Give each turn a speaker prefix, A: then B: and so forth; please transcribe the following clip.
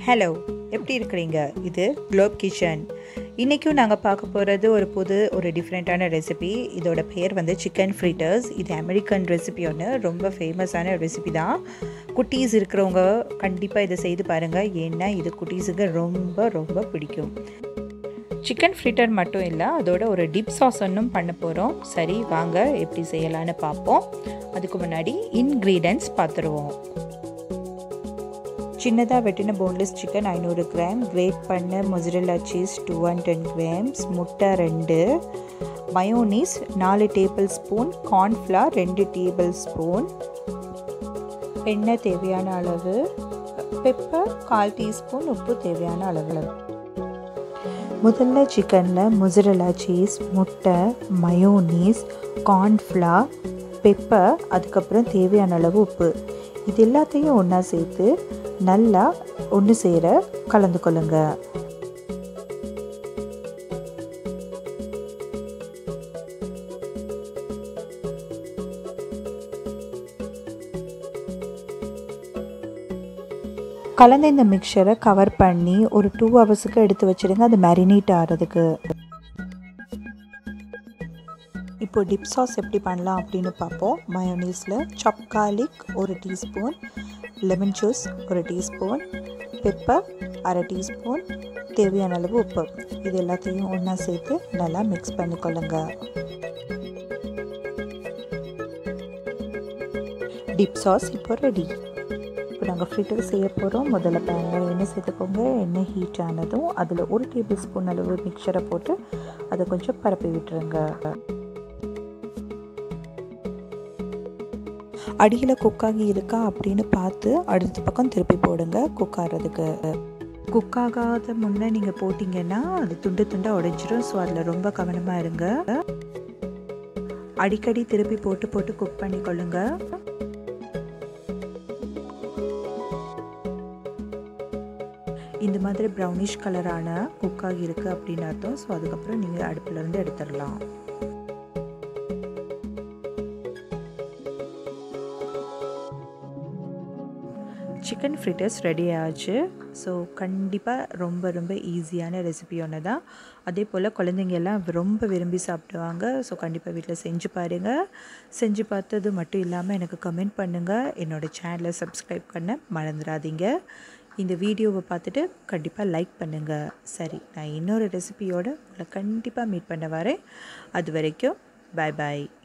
A: hello எப்படி இருக்கிறீங்க இது குளோப் கிச்சன் இன்றைக்கும் நாங்கள் பார்க்க போகிறது ஒரு புது ஒரு டிஃப்ரெண்ட்டான ரெசிபி இதோட பேர் வந்து சிக்கன் ஃப்ரிட்டர்ஸ் இது அமெரிக்கன் ரெசிபி ஒன்று ரொம்ப ஃபேமஸான ரெசிபி தான் குட்டீஸ் இருக்கிறவங்க கண்டிப்பாக இதை செய்து பாருங்கள் ஏன்னா இது குட்டீஸுக்கு ரொம்ப ரொம்ப பிடிக்கும் சிக்கன் ஃப்ரிட்டர் மட்டும் இல்லை அதோட ஒரு டிப் சாஸ் ஒன்றும் பண்ண போகிறோம் சரி வாங்க எப்படி செய்யலான்னு பார்ப்போம் அதுக்கு முன்னாடி இன்க்ரீடியன்ஸ் பார்த்துருவோம் சின்னதாக வெட்டின போன்லெஸ் சிக்கன் ஐநூறு கிராம் கிரேட் பண்ண mozzarella cheese two and ten grams முட்டை ரெண்டு மயோனீஸ் நாலு டேபிள் ஸ்பூன் கார்ன்ஃப்ளவர் ரெண்டு டேபிள் ஸ்பூன் எண்ணெய் தேவையான அளவு பெப்பர் கால் டீஸ்பூன் உப்பு தேவையான அளவு முதல்ல சிக்கனில் முசரலா சீஸ் முட்டை மயோனீஸ் கார்ன்ஃப்ளவர் பெப்பர் அதுக்கப்புறம் தேவையான அளவு உப்பு இது எல்லாத்தையும் ஒன்றா சேர்த்து நல்லா ஒன்று சேர கலந்து கொள்ளுங்க கலந்த இந்த மிக்சரை கவர் பண்ணி ஒரு டூ ஹவர்ஸுக்கு எடுத்து வச்சுடுங்க அது மேரினேட் ஆகிறதுக்கு இப்போ டிப் சாஸ் எப்படி பண்ணலாம் அப்படின்னு பார்ப்போம் மயோனீஸில் சாப் கார்லிக் ஒரு டீஸ்பூன் லெமன் ஜூஸ் ஒரு டீஸ்பூன் பெப்பர் அரை டீஸ்பூன் தேவையான அளவு உப்பு இது எல்லாத்தையும் ஒன்றா சேர்த்து நல்லா மிக்ஸ் பண்ணிக்கொள்ளுங்க டிப் சாஸ் இப்போ ரெடி இப்போ நாங்கள் ஃப்ரிட்டர் செய்ய போகிறோம் முதல்ல பேனில் எண்ணெய் சேர்த்துக்கோங்க எண்ணெய் ஹீட் ஆனதும் அதில் ஒரு டேபிள் ஸ்பூன் அளவு மிக்சரை போட்டு அதை கொஞ்சம் பரப்பி விட்டுருங்க அடியில் குக்காகி இருக்கா அப்படின்னு பார்த்து அடுத்த பக்கம் திருப்பி போடுங்க குக் ஆகிறதுக்கு குக் ஆகாத முன்னே நீங்கள் போட்டிங்கன்னா அது துண்டு துண்டாக உடைஞ்சிரும் ஸோ அதில் ரொம்ப கவனமாக இருங்க அடிக்கடி திருப்பி போட்டு போட்டு குக் பண்ணிக்கொள்ளுங்க இந்த மாதிரி ப்ரௌனிஷ் கலரான குக்காகி இருக்குது அப்படின்னு அர்த்தம் ஸோ அதுக்கப்புறம் நீங்கள் அடுப்புலேருந்து எடுத்துடலாம் சிக்கன் ஃப்ரிட்டர்ஸ் ரெடி ஆச்சு ஸோ கண்டிப்பாக ரொம்ப ரொம்ப ஈஸியான ரெசிபி ஒன்று தான் அதே போல் குழந்தைங்க எல்லாம் ரொம்ப விரும்பி சாப்பிடுவாங்க ஸோ கண்டிப்பாக வீட்டில் செஞ்சு பாருங்கள் செஞ்சு பார்த்தது மட்டும் இல்லாமல் எனக்கு கமெண்ட் பண்ணுங்கள் என்னோடய சேனலை சப்ஸ்கிரைப் பண்ண மறந்துடாதீங்க இந்த வீடியோவை பார்த்துட்டு கண்டிப்பாக லைக் பண்ணுங்கள் சரி நான் இன்னொரு ரெசிபியோடு உங்களை கண்டிப்பாக மீட் பண்ண வரேன் அது வரைக்கும் பாய் பாய்